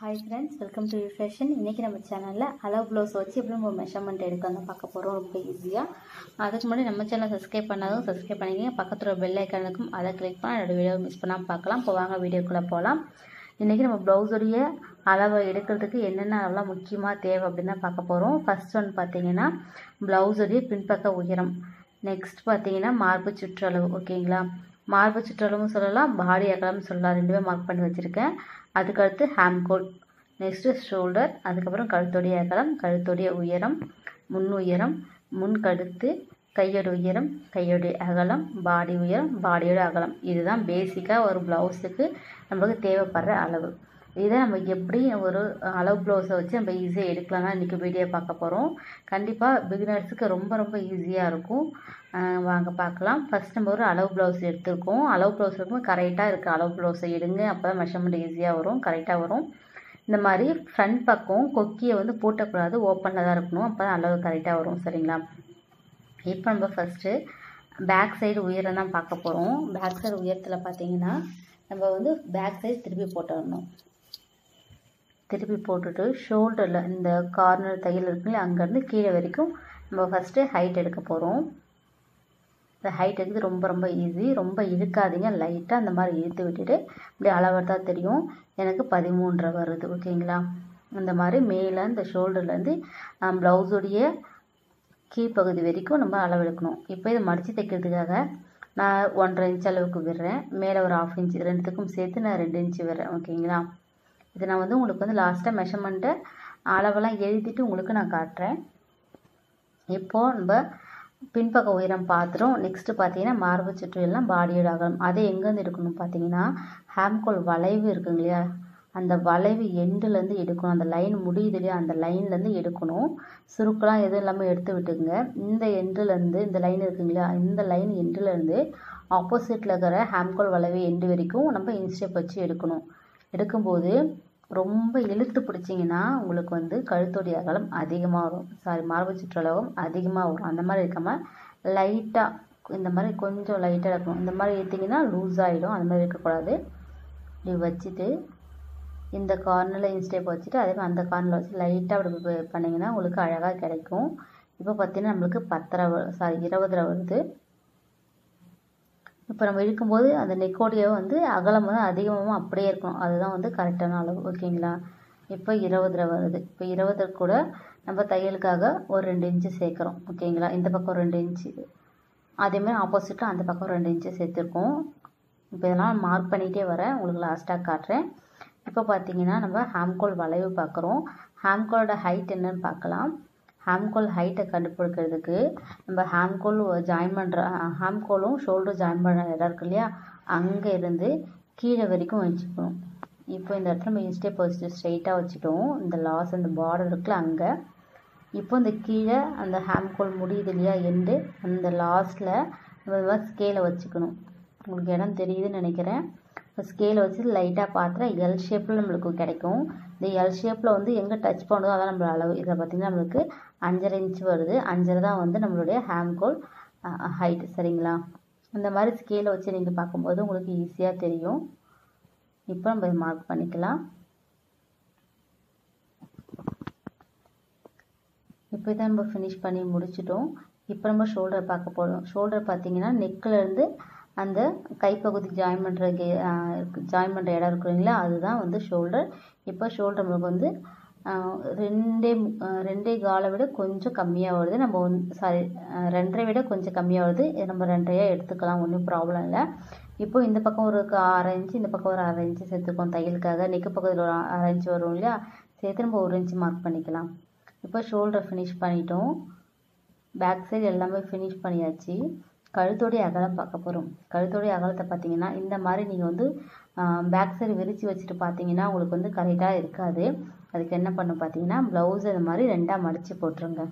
hi friends welcome to fashion இன்றைக்கி நம்ம சேனலில் அளவு ப்ளவுஸ் வச்சு எப்படி நம்ம மெஷர்மெண்ட் எடுக்கணும் பார்க்க போகிறோம் ரொம்ப ஈஸியாக அதுக்கு முன்னாடி நம்ம சேனல் சப்ஸ்கிரைப் பண்ணாதும் சப்ஸ்கிரைப் பண்ணிக்கங்க பக்கத்தில் பெல் ஐக்கானுக்கும் அதை கிளிக் பண்ணி என்னோட வீடியோ மிஸ் பண்ணாமல் பார்க்கலாம் இப்போ வாங்க வீடியோக்குள்ளே போகலாம் இன்றைக்கி நம்ம ப்ளவுஸுடைய அளவை எடுக்கிறதுக்கு என்னென்ன அளவுலாம் முக்கியமாக தேவை அப்படின்னு தான் பார்க்க போகிறோம் ஃபஸ்ட் ஒன் பார்த்தீங்கன்னா ப்ளவுஸுடைய பின்பக்க உயரம் நெக்ஸ்ட் பார்த்தீங்கன்னா மார்பு சுற்றளவு ஓகேங்களா மார்பு சுற்றளவும் சொல்லலாம் பாடி அகலம் சொல்லலாம் ரெண்டுமே மார்க் பண்ணி வச்சுருக்கேன் அதுக்கடுத்து ஹேம்கோல் நெக்ஸ்ட்டு ஷோல்டர் அதுக்கப்புறம் கழுத்துடைய அகலம் கழுத்துடைய உயரம் முன் உயரம் முன் கழுத்து கையோட உயரம் கையோடைய அகலம் பாடி உயரம் பாடியோட அகலம் இதுதான் பேசிக்காக ஒரு ப்ளவுஸுக்கு நம்மளுக்கு தேவைப்படுற அளவு இதை நம்ம எப்படி ஒரு அளவு ப்ளவுஸை வச்சு நம்ம ஈஸியாக எடுக்கலாம்னா இன்றைக்கி வீடியோ பார்க்க போகிறோம் கண்டிப்பாக பிகினர்ஸுக்கு ரொம்ப ரொம்ப ஈஸியாக இருக்கும் வாங்க பார்க்கலாம் ஃபஸ்ட் நம்ம ஒரு அளவு ப்ளவுஸ் எடுத்திருக்கோம் அளவு ப்ளவுஸ் இருக்கும்போது கரெக்டாக இருக்க அளவு ப்ளவுஸை எடுங்க அப்போ தான் மெஷர்மெண்ட் ஈஸியாக வரும் கரெக்டாக வரும் இந்த மாதிரி ஃப்ரண்ட் பக்கம் கொக்கியை வந்து பூட்டக்கூடாது ஓப்பனில் தான் இருக்கணும் அப்போ தான் அளவு கரெக்டாக வரும் சரிங்களா இப்போ நம்ம ஃபஸ்ட்டு பேக் சைடு உயரம் தான் பார்க்க போகிறோம் பேக் சைடு உயரத்தில் பார்த்தீங்கன்னா நம்ம வந்து பேக் சைடு திருப்பி போட்டுடணும் திருப்பி போட்டுட்டு ஷோல்டரில் இந்த கார்னர் தையல் இருக்குல்ல அங்கேருந்து கீழே வரைக்கும் நம்ம ஃபஸ்ட்டு ஹைட் எடுக்க போகிறோம் இந்த ஹைட் எடுக்கிறது ரொம்ப ரொம்ப ஈஸி ரொம்ப இழுக்காதீங்க லைட்டாக அந்த மாதிரி இழுத்து விட்டுட்டு இப்படி அளவெடுத்தா தெரியும் எனக்கு பதிமூன்றரை வருது ஓகேங்களா இந்த மாதிரி மேலே இந்த ஷோல்டர்லேருந்து ப்ளவுஸுடைய கீழ்ப்பகுதி வரைக்கும் நம்ம அளவெடுக்கணும் இப்போ இதை மடித்து தைக்கிறதுக்காக நான் ஒன்றரை இன்ச் அளவுக்கு விடுறேன் மேலே ஒரு ஆஃப் இன்ச் ரெண்டுத்துக்கும் சேர்த்து நான் ரெண்டு இன்ச்சு விடுறேன் ஓகேங்களா இது நான் வந்து உங்களுக்கு வந்து லாஸ்ட்டாக மெஷர்மெண்ட்டை அளவெல்லாம் எழுதிட்டு உங்களுக்கு நான் காட்டுறேன் இப்போது நம்ம பின்பக்க உயரம் பார்த்துரும் நெக்ஸ்ட்டு பார்த்தீங்கன்னா மார்பு சுற்றியெல்லாம் பாடியோட அகலம் அதை எங்கேருந்து எடுக்கணும் பார்த்தீங்கன்னா ஹேம்கோல் வளைவு இருக்குங்க இல்லையா அந்த வளைவு எண்டுலேருந்து எடுக்கணும் அந்த லைன் முடியுது இல்லையா அந்த லைன்லேருந்து எடுக்கணும் சுருக்கெல்லாம் எதுவும் இல்லாமல் எடுத்து விட்டுக்குங்க இந்த எண்டுலேருந்து இந்த லைன் இருக்குங்க இல்லையா இந்த லைன் எண்டுலேருந்து ஆப்போசிட்டில் இருக்கிற ஹேம்கோல் வளைவு எண்டு வரைக்கும் நம்ம இன்ஸ்டெப் வச்சு எடுக்கணும் எடுக்கும்போது ரொம்ப இழுத்து பிடிச்சிங்கன்னா உங்களுக்கு வந்து கழுத்துடைய அகலம் அதிகமாக வரும் சாரி மார்பு சுற்றளவும் அதிகமாக வரும் அந்த மாதிரி இருக்காமல் லைட்டாக இந்த மாதிரி கொஞ்சம் லைட்டாக இருக்கணும் இந்த மாதிரி எடுத்திங்கன்னா லூஸ் ஆகிடும் அந்த மாதிரி இருக்கக்கூடாது இப்படி வச்சுட்டு இந்த கார்னரில் இன்ஸ்டேப் வச்சுட்டு அதே மாதிரி அந்த கார்னரில் வச்சு லைட்டாக அப்படி பண்ணிங்கன்னா உங்களுக்கு அழகாக கிடைக்கும் இப்போ பார்த்தீங்கன்னா நம்மளுக்கு பத்தரை சாரி இருபதுரை வருது இப்போ நம்ம இழுக்கும்போது அந்த நெக்கோடைய வந்து அகலம் வந்து அதிகமாகவும் அப்படியே இருக்கணும் அதுதான் வந்து கரெக்டான அளவு ஓகேங்களா இப்போ இருபதுல வருது இப்போ இருபது கூட நம்ம தையலுக்காக ஒரு ரெண்டு இன்ச்சு சேர்க்குறோம் ஓகேங்களா இந்த பக்கம் ரெண்டு இன்ச்சு அதேமாதிரி ஆப்போசிட்டில் அந்த பக்கம் ரெண்டு இன்ச்சு சேர்த்துருக்கோம் இப்போ இதெல்லாம் மார்க் பண்ணிகிட்டே வரேன் உங்களுக்கு லாஸ்ட்டாக காட்டுறேன் இப்போ பார்த்தீங்கன்னா நம்ம ஹேம்கோல் வளைவு பார்க்குறோம் ஹேம்கோலோட ஹைட் என்னன்னு பார்க்கலாம் ஹேம்கோல் ஹைட்டை கண்டுபிடிக்கிறதுக்கு நம்ம ஹேம்கோல் ஜாயின் பண்ணுற ஹேம்கோலும் ஷோல்டர் ஜாயின் பண்ணுற இடம் இருக்கு இல்லையா அங்கே இருந்து கீழே வரைக்கும் வச்சுக்கணும் இப்போ இந்த இடத்துல நம்ம இன்ஸ்டே வச்சுட்டு ஸ்ட்ரைட்டாக வச்சுட்டோம் இந்த லாஸ் அந்த பார்டர் இருக்குல்ல அங்கே இப்போ இந்த கீழே அந்த ஹேம்கோல் முடியுது இல்லையா எண்டு அந்த லாஸ்ட்டில் நம்ம ஸ்கேலை வச்சுக்கணும் உங்களுக்கு இடம் தெரியுதுன்னு நினைக்கிறேன் இப்போ ஸ்கேலை வச்சு லைட்டாக பார்த்தா எல் ஷேப்பில் நம்மளுக்கு கிடைக்கும் இந்த எல் ஷேப்பில் வந்து எங்கே டச் பண்ணுதோ அதான் நம்மளோட அளவு இதை பார்த்திங்கன்னா நம்மளுக்கு அஞ்சரை இன்ச் வருது அஞ்சரை தான் வந்து நம்மளுடைய ஹேம்கோல் ஹைட் சரிங்களா இந்த மாதிரி ஸ்கேலை வச்சு நீங்கள் பார்க்கும்போது உங்களுக்கு ஈஸியாக தெரியும் இப்போ நம்ம மார்க் பண்ணிக்கலாம் இப்போ தான் நம்ம ஃபினிஷ் பண்ணி முடிச்சிட்டோம் இப்போ நம்ம ஷோல்டர் பார்க்க போகிறோம் ஷோல்டர் பார்த்தீங்கன்னா நெக்கிலேருந்து அந்த கைப்பகுதி ஜாயின் பண்ணுற கே ஜாயின் பண்ணுற இடம் இருக்கு இல்லைங்களா அதுதான் வந்து ஷோல்டர் இப்போ ஷோல்டர் நம்மளுக்கு வந்து ரெண்டே ரெண்டே காலை விட கொஞ்சம் கம்மியாக வருது நம்ம வந்து சாரி ரெண்டரை விட கொஞ்சம் கம்மியாக வருது நம்ம ரெண்டரையாக எடுத்துக்கலாம் ஒன்றும் ப்ராப்ளம் இல்லை இப்போ இந்த பக்கம் ஒரு அரை இன்ச்சு இந்த பக்கம் ஒரு அரை இன்ச்சு சேர்த்துக்கோம் தையலுக்காக நெக்கு பக்கத்தில் ஒரு அரை இன்ச்சு வரும் இல்லையா சேர்த்து நம்ம ஒரு இன்ச்சு மார்க் பண்ணிக்கலாம் இப்போ ஷோல்டர் ஃபினிஷ் பண்ணிட்டோம் பேக் சைடு எல்லாமே ஃபினிஷ் பண்ணியாச்சு கழுத்தோடைய அகலம் பார்க்க போகிறோம் கழுத்தோடைய அகலத்தை பார்த்தீங்கன்னா இந்த மாதிரி நீங்கள் வந்து பேக் சைடு விரித்து வச்சுட்டு பார்த்தீங்கன்னா உங்களுக்கு வந்து கரெக்டாக இருக்காது அதுக்கு என்ன பண்ணும் பார்த்தீங்கன்னா ப்ளவுஸ் இந்த மாதிரி ரெண்டாக மடித்து போட்டுருங்க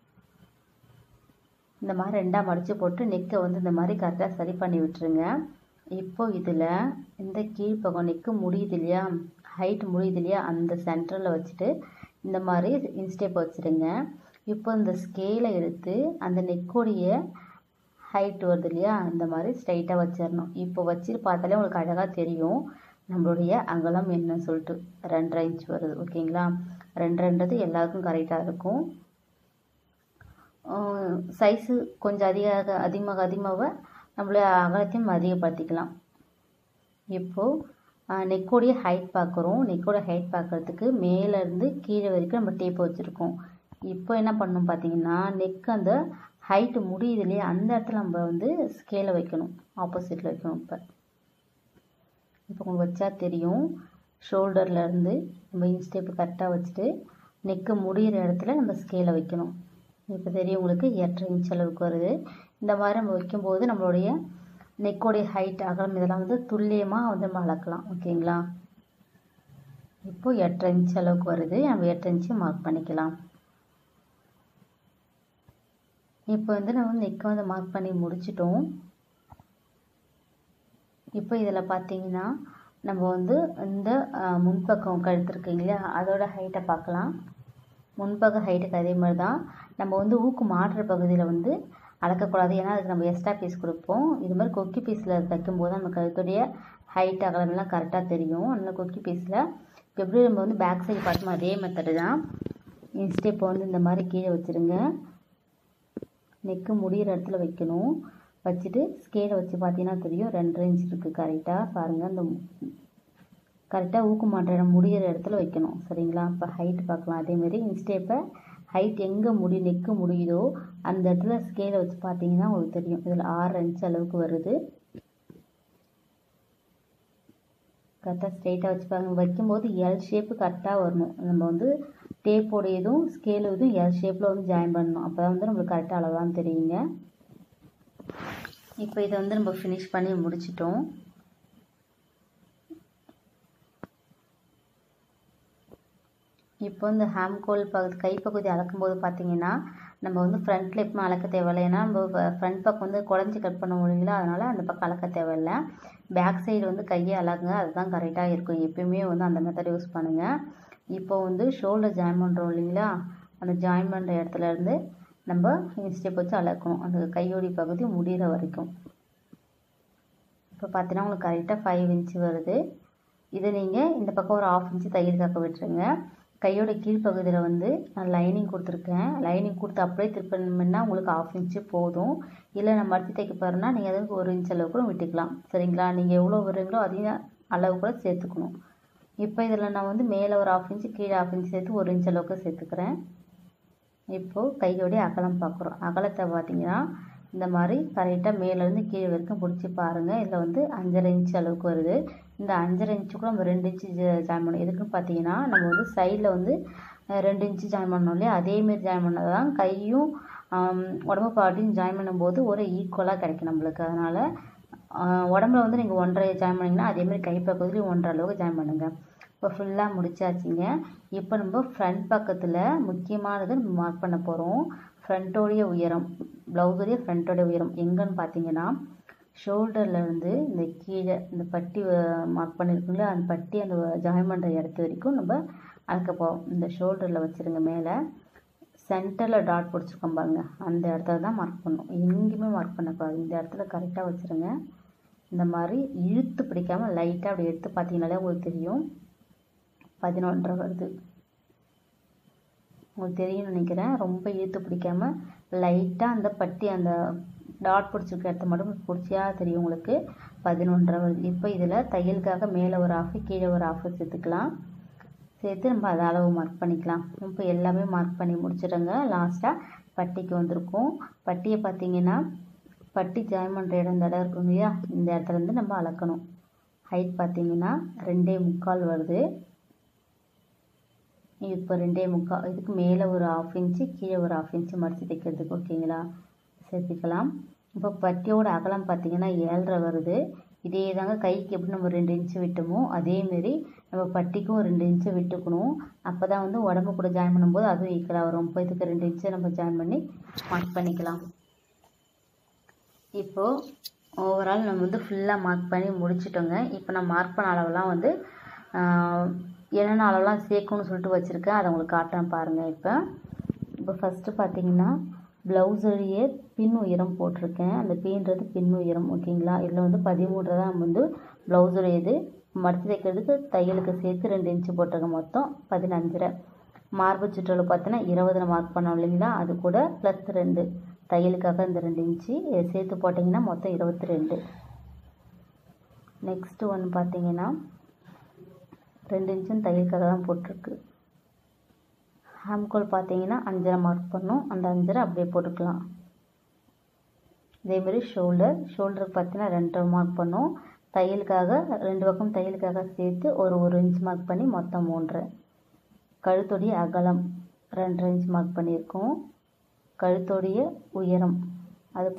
இந்த மாதிரி ரெண்டாக மடித்து போட்டு நெக்கை வந்து இந்த மாதிரி கரெக்டாக சரி பண்ணி விட்டுருங்க இப்போ இதில் இந்த கீழ்ப்பக்கம் நெக்கு முடியுது இல்லையா ஹைட் முடியுது இல்லையா அந்த சென்டரில் வச்சுட்டு இந்த மாதிரி இன்ஸ்டேப் வச்சுருங்க இப்போ இந்த ஸ்கேலை எடுத்து அந்த நெக்கோடைய ஹைட் வருது இல்லையா இந்த மாதிரி ஸ்ட்ரைட்டாக வச்சிடணும் இப்போ வச்சுட்டு பார்த்தாலே உங்களுக்கு அழகாக தெரியும் நம்மளுடைய அகலம் என்ன சொல்லிட்டு ரெண்டரை இன்ச் வருது ஓகேங்களா ரெண்டரைன்றது எல்லாருக்கும் கரெக்டாக இருக்கும் சைஸு கொஞ்சம் அதிக அதிகமாக அதிகமாக நம்மளுடைய அகலத்தையும் அதிகப்படுத்திக்கலாம் இப்போது நெக்கோடைய ஹைட் பார்க்குறோம் நெக்கோட ஹைட் பார்க்குறதுக்கு மேலேருந்து கீழே வரைக்கும் நம்ம டேப் வச்சுருக்கோம் இப்போ என்ன பண்ணணும் பார்த்தீங்கன்னா நெக் அந்த ஹைட்டு முடியுது இல்லையா அந்த இடத்துல நம்ம வந்து ஸ்கேலை வைக்கணும் ஆப்போசிட்டில் வைக்கணும் இப்போ இப்போ உங்களுக்கு வச்சா தெரியும் ஷோல்டர்லேருந்து நம்ம இன்ஸ்டேப்பு கரெக்டாக வச்சுட்டு நெக்கு முடிகிற இடத்துல நம்ம ஸ்கேலை வைக்கணும் இப்போ தெரியும் உங்களுக்கு எட்டரை இன்ச் அளவுக்கு வருது இந்த மாதிரி நம்ம வைக்கும்போது நம்மளுடைய நெக்கோடைய ஹைட் அகலம் இதெல்லாம் வந்து துல்லியமாக வந்து நம்ம அளக்கலாம் ஓகேங்களா இப்போ எட்டரை இன்ச் அளவுக்கு வருது நம்ம எட்டரை இன்ச்சு மார்க் பண்ணிக்கலாம் இப்போ வந்து நம்ம நெக்கை வந்து மார்க் பண்ணி முடிச்சிட்டோம் இப்போ இதில் பார்த்தீங்கன்னா நம்ம வந்து இந்த முன்பக்கம் கழுத்து இருக்கு இல்லையா அதோட ஹைட்டை பார்க்கலாம் முன்பக்க ஹைட்டுக்கு அதே மாதிரி தான் நம்ம வந்து ஊக்கு மாட்டுற பகுதியில் வந்து அளக்கக்கூடாது ஏன்னா அதுக்கு நம்ம எக்ஸ்ட்ரா பீஸ் கொடுப்போம் இது மாதிரி கொக்கி பீஸில் தைக்கும்போது நம்ம கழுத்துடைய ஹைட் அகலமெல்லாம் கரெக்டாக தெரியும் அதனால் கொக்கி பீஸில் எப்படி நம்ம வந்து பேக் சைடு பார்த்தோமோ அதே மெத்தடு தான் இன்ஸ்டெப்பை வந்து இந்த மாதிரி கீழே வச்சுருங்க நெக்கு முடிகிற இடத்துல வைக்கணும் வச்சுட்டு ஸ்கேலை வச்சு பார்த்தீங்கன்னா தெரியும் ரெண்டரை இன்ச் இருக்குது கரெக்டாக பாருங்கள் அந்த கரெக்டாக ஊக்கு மாட்டுற இடம் முடிகிற இடத்துல வைக்கணும் சரிங்களா இப்போ ஹைட் பார்க்கலாம் அதேமாரி இன்ஸ்டேப்பை ஹைட் எங்கே முடி நெக்கு முடியுதோ அந்த இடத்துல ஸ்கேலை வச்சு பார்த்தீங்கன்னா உங்களுக்கு தெரியும் இதில் ஆறு இன்ச் அளவுக்கு வருது கரெக்டாக ஸ்ட்ரெயிட்டாக வச்சு பாருங்க வைக்கும்போது எல் ஷேப்பு கரெக்டாக வரணும் நம்ம வந்து டேப்போடையதும் ஸ்கேலு இதுவும் எல் ஷேப்பில் வந்து ஜாயின் பண்ணணும் அப்போ தான் வந்து நம்மளுக்கு கரெக்டாக அளவான்னு தெரியுங்க இப்போ இதை வந்து நம்ம ஃபினிஷ் பண்ணி முடிச்சிட்டோம் இப்போ இந்த ஹேம்கோல் பகுதி கைப்பகுதி அளக்கும்போது பார்த்தீங்கன்னா நம்ம வந்து ஃப்ரண்ட்டில் எப்பவுமே அளக்க தேவையில்லை ஏன்னா நம்ம ஃப்ரண்ட் பக்கம் வந்து குழஞ்சி கட் பண்ண முடியல அதனால் அந்த பக்கம் அளக்க தேவையில்லை பேக் சைடு வந்து கையை அழகுங்க அதுதான் கரெக்டாக இருக்கும் எப்பயுமே வந்து அந்த மெத்தட் யூஸ் பண்ணுங்கள் இப்போ வந்து ஷோல்டர் ஜாயின் பண்ணுறோம் இல்லைங்களா அந்த ஜாயின் பண்ணுற இடத்துல இருந்து நம்ம ஸ்டெப் வச்சு அளக்கணும் அந்த கையோடி பகுதி முடிகிற வரைக்கும் இப்போ பார்த்தீங்கன்னா உங்களுக்கு கரெக்டாக ஃபைவ் இன்ச் வருது இதை நீங்கள் இந்த பக்கம் ஒரு ஆஃப் இன்ச்சு தையல் காக்க விட்டுருங்க கையோட கீழ்ப்பகுதியில் வந்து நான் லைனிங் கொடுத்துருக்கேன் லைனிங் கொடுத்து அப்படியே திருப்பினா உங்களுக்கு ஆஃப் இன்ச்சு போதும் இல்லை நம்ம அடுத்து தைக்க போகிறோன்னா நீங்கள் அதுக்கு ஒரு இன்ச் அளவு கூட விட்டுக்கலாம் சரிங்களா நீங்கள் எவ்வளோ விடுறீங்களோ அதையும் அளவு கூட சேர்த்துக்கணும் இப்போ இதில் நான் வந்து மேலே ஒரு ஆஃப் இன்ச்சு கீழே ஆஃப் இன்ச் சேர்த்து ஒரு இன்ச் அளவுக்கு சேர்த்துக்கிறேன் இப்போது கையோடைய அகலம் பார்க்குறோம் அகலத்தை பார்த்தீங்கன்னா இந்த மாதிரி கரெக்டாக மேலேருந்து கீழே வரைக்கும் பிடிச்சி பாருங்கள் இதில் வந்து அஞ்சரை இன்ச் அளவுக்கு வருது இந்த அஞ்சரை இன்ச்சு கூட நம்ம ரெண்டு இன்ச்சு ஜாயின் பண்ணணும் எதுக்குன்னு பார்த்தீங்கன்னா நம்ம வந்து சைடில் வந்து ரெண்டு இன்ச்சு ஜாயின் பண்ணோம் இல்லையா அதேமாரி ஜாயின் பண்ணால் தான் கையும் உடம்பு பாட்டியும் ஜாயின் பண்ணும்போது ஒரு ஈக்குவலாக கிடைக்கும் நம்மளுக்கு அதனால் உடம்புல வந்து நீங்கள் ஒன்றரை ஜாயின் பண்ணிங்கன்னா அதேமாதிரி கை பக்கத்துலேயும் ஒன்றரை அளவுக்கு ஜாயின் பண்ணுங்கள் இப்போ ஃபுல்லாக முடிச்சாச்சுங்க இப்போ நம்ம ஃப்ரண்ட் பக்கத்தில் முக்கியமானது நம்ம மார்க் பண்ண போகிறோம் ஃப்ரண்ட்டோடைய உயரம் ப்ளவுஸுடைய ஃப்ரண்ட்டோடைய உயரம் எங்கன்னு பார்த்தீங்கன்னா ஷோல்டர்லேருந்து இந்த கீழே இந்த பட்டி மார்க் பண்ணியிருக்கோங்களா அந்த பட்டி அந்த ஜாயின் பண்ணுற இடத்து வரைக்கும் நம்ம அளக்க போகிறோம் இந்த ஷோல்டரில் வச்சுருங்க மேலே சென்டரில் டாட் பிடிச்சிருக்கோம் பாருங்க அந்த இடத்துல தான் மார்க் பண்ணணும் எங்கேயுமே மார்க் பண்ணக்கூடாது இந்த இடத்துல கரெக்டாக வச்சுருங்க இந்த மாதிரி இழுத்து பிடிக்காமல் லைட்டாக அப்படி எடுத்து பார்த்தீங்கனாலே உங்களுக்கு தெரியும் பதினொன்றரை வருது உங்களுக்கு தெரியும்னு நினைக்கிறேன் ரொம்ப இழுத்து பிடிக்காம லைட்டாக அந்த பட்டி அந்த டாட் பிடிச்சிருக்க இடத்த மட்டும் பிடிச்சியா தெரியும் உங்களுக்கு பதினொன்றரை வருது இப்போ இதில் தையலுக்காக மேலே ஒரு ஆஃபு கீழே ஒரு ஆஃபு சேர்த்துக்கலாம் சேர்த்து நம்ம அதை அளவு மார்க் பண்ணிக்கலாம் இப்போ எல்லாமே மார்க் பண்ணி முடிச்சிடுங்க லாஸ்ட்டாக பட்டிக்கு வந்திருக்கோம் பட்டியை பார்த்தீங்கன்னா பட்டி ஜாயின் பண்ணுற இடம் இந்த இடம் இருக்கும் இல்லையா இந்த இடத்துலேருந்து நம்ம அளக்கணும் ஹைட் பார்த்தீங்கன்னா ரெண்டே முக்கால் வருது இப்போ ரெண்டே முக்கால் இதுக்கு மேலே ஒரு ஆஃப் இன்ச்சு கீழே ஒரு ஆஃப் இன்ச்சு மடித்து தைக்கிறதுக்கு ஓகேங்களா சேர்த்துக்கலாம் இப்போ பட்டியோட அகலம் பார்த்தீங்கன்னா ஏழரை வருது இதே தாங்க கைக்கு எப்படி நம்ம ரெண்டு இன்ச்சு விட்டோமோ அதேமாரி நம்ம பட்டிக்கும் ரெண்டு இன்ச்சு விட்டுக்கணும் அப்போ தான் வந்து உடம்பு கூட ஜாயின் பண்ணும்போது அதுவும் ஈக்குவலாக வரும் இப்போ இதுக்கு ரெண்டு இன்ச்சு நம்ம ஜாயின் பண்ணி மார்க் பண்ணிக்கலாம் இப்போது ஓவரால் நம்ம வந்து ஃபுல்லாக மார்க் பண்ணி முடிச்சிட்டோங்க இப்போ நான் மார்க் பண்ண அளவெல்லாம் வந்து என்னென்ன அளவெல்லாம் சேர்க்கணும்னு சொல்லிட்டு வச்சுருக்கேன் அதை உங்களுக்கு காட்டுறேன் பாருங்கள் இப்போ இப்போ ஃபஸ்ட்டு பார்த்தீங்கன்னா ப்ளவுஸுடைய பின் உயரம் போட்டிருக்கேன் அந்த பின்றது பின் உயரம் ஓகேங்களா இதில் வந்து பதிமூன்று தான் நம்ம வந்து ப்ளவுஸுடையது மடித்து தைக்கிறதுக்கு தையலுக்கு சேர்த்து ரெண்டு இன்ச்சு போட்டிருக்கேன் மொத்தம் பதினஞ்சரை மார்பு சுற்றளவு பார்த்தீங்கன்னா இருபதில் மார்க் பண்ணோம் இல்லைங்களா அது கூட ப்ளஸ் ரெண்டு தையலுக்காக இந்த ரெண்டு இன்ச்சு இதை சேர்த்து போட்டிங்கன்னா மொத்தம் இருபத்தி ரெண்டு நெக்ஸ்ட்டு ஒன்று பார்த்தீங்கன்னா ரெண்டு இன்ச்சும் தையலுக்காக தான் போட்டிருக்கு ஹேம்கோல் பார்த்தீங்கன்னா அஞ்சரை மார்க் பண்ணும் அந்த அஞ்சரை அப்படியே போட்டுக்கலாம் இதேமாரி ஷோல்டர் ஷோல்டருக்கு பார்த்தீங்கன்னா ரெண்டரை மார்க் பண்ணும் தையலுக்காக ரெண்டு பக்கம் தையலுக்காக சேர்த்து ஒரு ஒரு இன்ச் மார்க் பண்ணி மொத்தம் மூன்றரை கழுத்துடைய அகலம் ரெண்டரை இன்ச் மார்க் பண்ணியிருக்கோம் கழுத்துடைய உயரம் அது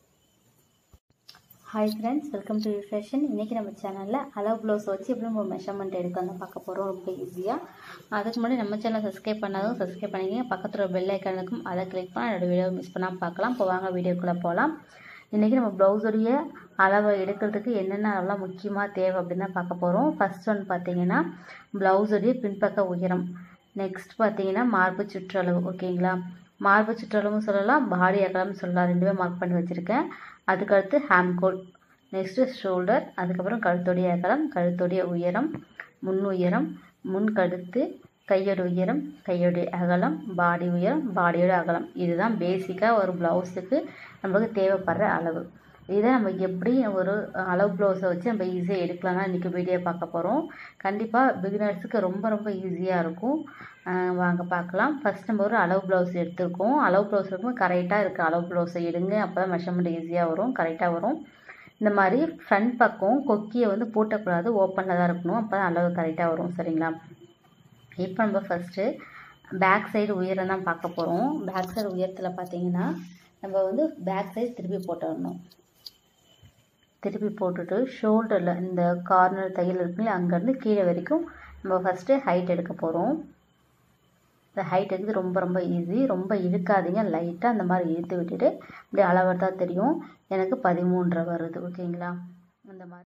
hi friends welcome to fashion இன்றைக்கி நம்ம சேனலில் அளவு ப்ளவுஸ் வச்சு எப்படி நம்ம மெஷர்மெண்ட் எடுக்க வந்து பார்க்க போகிறோம் ரொம்ப ஈஸியாக அதுக்கு முன்னாடி நம்ம சேனல் சப்ஸ்கிரைப் பண்ணாதும் சப்ஸ்கிரைப் பண்ணிக்கங்க பக்கத்தில் பெல் ஐக்கானுக்கும் அதை கிளிக் பண்ணால் என்னோடய வீடியோ மிஸ் பண்ணாமல் பார்க்கலாம் இப்போ வாங்க வீடியோக்குள்ளே போகலாம் இன்றைக்கி நம்ம ப்ளவுஸுடைய அளவை எடுக்கிறதுக்கு என்னென்ன அளவுலாம் முக்கியமாக தேவை அப்படின்னு தான் பார்க்க போகிறோம் ஃபஸ்ட் ஒன் பார்த்தீங்கன்னா ப்ளவுஸுடைய பின்பக்க உயரம் நெக்ஸ்ட் பார்த்தீங்கன்னா மார்பு சுற்றளவு ஓகேங்களா மார்பு சுற்றளவும் சொல்லலாம் பாடி அகலம் சொல்லலாம் ரெண்டுமே மார்க் பண்ணி வச்சுருக்கேன் அதுக்கடுத்து ஹேம்கோல் நெக்ஸ்ட்டு ஷோல்டர் அதுக்கப்புறம் கழுத்துடைய அகலம் கழுத்துடைய உயரம் முன் உயரம் முன் கழுத்து கையோட உயரம் கையோடைய அகலம் பாடி உயரம் பாடியோட அகலம் இதுதான் பேசிக்காக ஒரு ப்ளவுஸுக்கு நம்மளுக்கு தேவைப்படுற அளவு இதை நம்ம எப்படி ஒரு அளவு ப்ளவுஸை வச்சு நம்ம ஈஸியாக எடுக்கலாம்னா இன்றைக்கி வீடியோ பார்க்க போகிறோம் கண்டிப்பாக பிகினர்ஸுக்கு ரொம்ப ரொம்ப ஈஸியாக இருக்கும் வாங்க பார்க்கலாம் ஃபஸ்ட் நம்ம ஒரு அளவு ப்ளவுஸ் எடுத்திருக்கோம் அளவு ப்ளவுஸ் இருக்கும்போது கரெக்டாக இருக்குது அளவு ப்ளவுஸை எடுங்க அப்போ தான் மெஷர்மெண்ட் ஈஸியாக வரும் கரெக்டாக வரும் இந்த மாதிரி ஃப்ரண்ட் பக்கம் கொக்கியை வந்து பூட்டக்கூடாது ஓப்பனில் தான் இருக்கணும் அப்போ தான் அளவு கரெக்டாக வரும் சரிங்களா இப்போ நம்ம ஃபஸ்ட்டு பேக் சைடு உயரம் தான் பார்க்க போகிறோம் பேக் சைடு உயரத்தில் பார்த்தீங்கன்னா நம்ம வந்து பேக் சைடு திருப்பி போட்டுடணும் திருப்பி போட்டுட்டு ஷோல்டரில் இந்த கார்னர் தையல் இருக்குல்ல அங்கேருந்து கீழே வரைக்கும் நம்ம ஃபஸ்ட்டு ஹைட் எடுக்க போகிறோம் இந்த ஹைட் எடுக்கிறது ரொம்ப ரொம்ப ஈஸி ரொம்ப இழுக்காதீங்க லைட்டாக அந்த மாதிரி இழுத்து விட்டுட்டு இப்படி அளவெடுத்தா தெரியும் எனக்கு பதிமூன்றரை வருது ஓகேங்களா இந்த மாதிரி